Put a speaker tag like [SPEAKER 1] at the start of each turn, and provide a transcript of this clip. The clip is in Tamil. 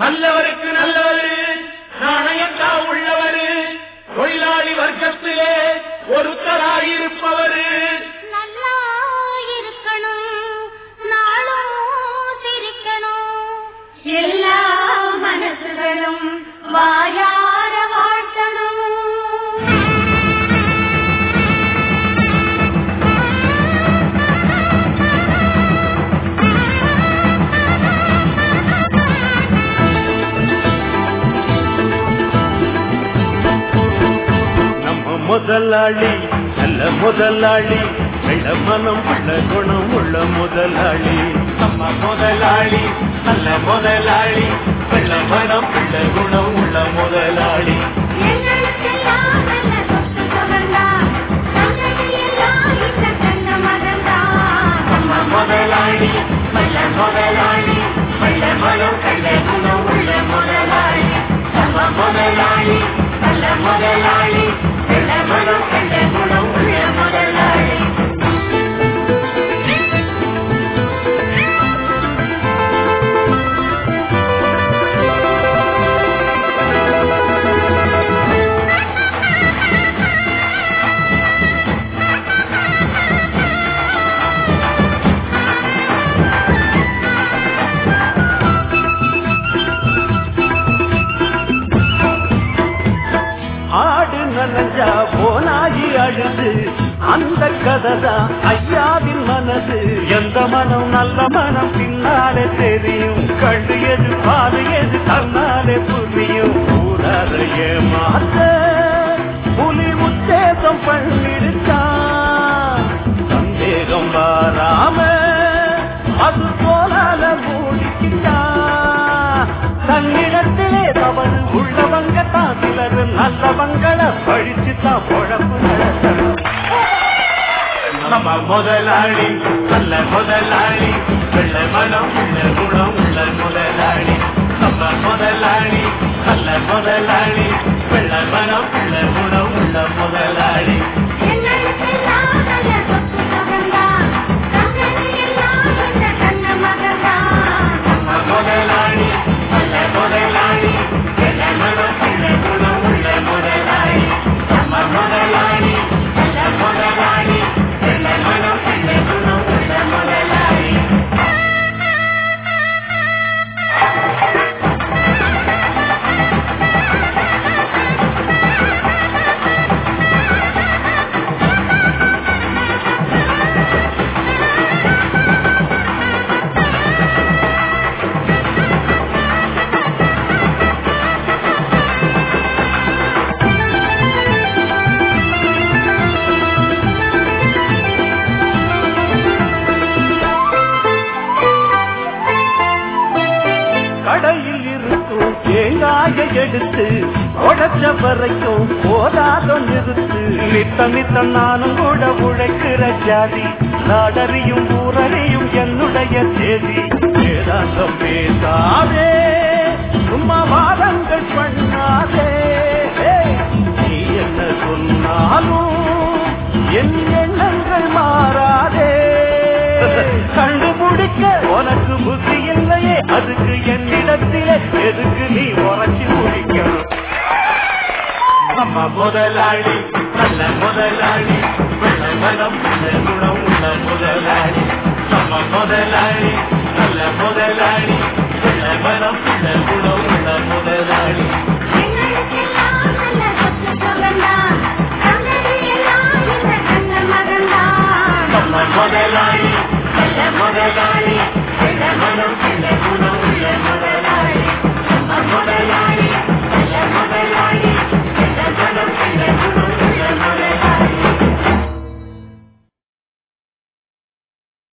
[SPEAKER 1] நல்லவருக்கு நல்லவரு நாணயத்தா உள்ளவரு தொழிலாளி வர்க்கத்திலே ஒருத்தராயிருப்பவரு
[SPEAKER 2] நல்லா இருக்கணும் நாளும் சிரிக்கணும் எல்லா மனசுகளும் வாயார வாழ்த்தணும்
[SPEAKER 3] நம்ம முதலாளி நல்ல முதலாளி வெள்ள மனம் உள்ள குணம் உள்ள முதலாளி நம்ம முதலாளி நல்ல முதலாளி வெள்ள மனம் உள்ள குணம் உள்ள முதலாளி
[SPEAKER 2] எங்களுக்கெல்லாம் நல்ல சொத்து சுகந்தான் சந்ததியெல்லாம் இந்த கண்ட மகன்தான்
[SPEAKER 3] நம்ம முதலாளி நல்ல முதலாளி வெள்ள மனம் உள்ள குணம் உள்ள முதலாளி நம்ம முதலாளி நல்ல முதலாளி வெள்ள மனம் உள்ள குணம் உள்ள முதலாளி ஆடு நனஞ்சா போனாகி அழுது அந்த கதைதான் ஐயாவின் மனது எந்த மனம் நல்ல மனம் பின்னாலே தெரியும் கண்டு எது பாது எது தன்னாலே புரியும் கூடாத ஏமாத்த புலி உத்தேசம் பண்ணிடுச்சான் சந்தேகம் வராம அது போலால மூடிக்கிட்டான் தன்னிடத்திலே தவறு உள்ளவங்க தான் சிலர் நல்லவங்களை பழிச்சு தான் பொழப்பு நடத்தணும் நம்ம முதலாளி நல்ல முதலாளி வெள்ள மனம் உள்ள குணம் உள்ள முதலாளி நம்ம முதலாளி நல்ல முதலாளி வெள்ள மனம் உள்ள குணம் உள்ள முதலாளி
[SPEAKER 2] எங்களுக்கெல்லாம் நல்ல சொத்து சுகந்தான் சந்ததியெல்லாம் இந்த கண்ட மகன்தான்
[SPEAKER 3] நம்ம முதலாளி நல்ல முதலாளி வெள்ள மனம் உள்ள குணம் உள்ள முதலாளி நம்ம முதலாளி நல்ல முதலாளி வெள்ள மனம் உள்ள குணம் உள்ள முதலாளி கடையில் இருக்கும் தேங்காய எடுத்து உடைச்ச வரைக்கும் போதாத நிறுத்து நித்த நித்த நானும் கூட உழைக்கிற ஜாதி நாடறியும் ஊரறியும் என்னுடைய தேதி வேதாந்தம் பேசாதே சும்மா வாதங்கள் பண்ணாதே ஏய், நீ என்ன சொன்னாலும் என் எண்ணங்கள் மாறாதே கண்டுபிடிக்க உனக்கு புத்தி இல்லையே அதுக்கு என்னிடத்திலே எதுக்கு நீ உரைச்சி முடிக்கணும் நம்ம முதலாளி நல்ல முதலாளி வெள்ள மனம் உள்ள குணம் உள்ள முதலாளி நம்ம முதலாளி நல்ல முதலாளி வெள்ள மனம் உள்ள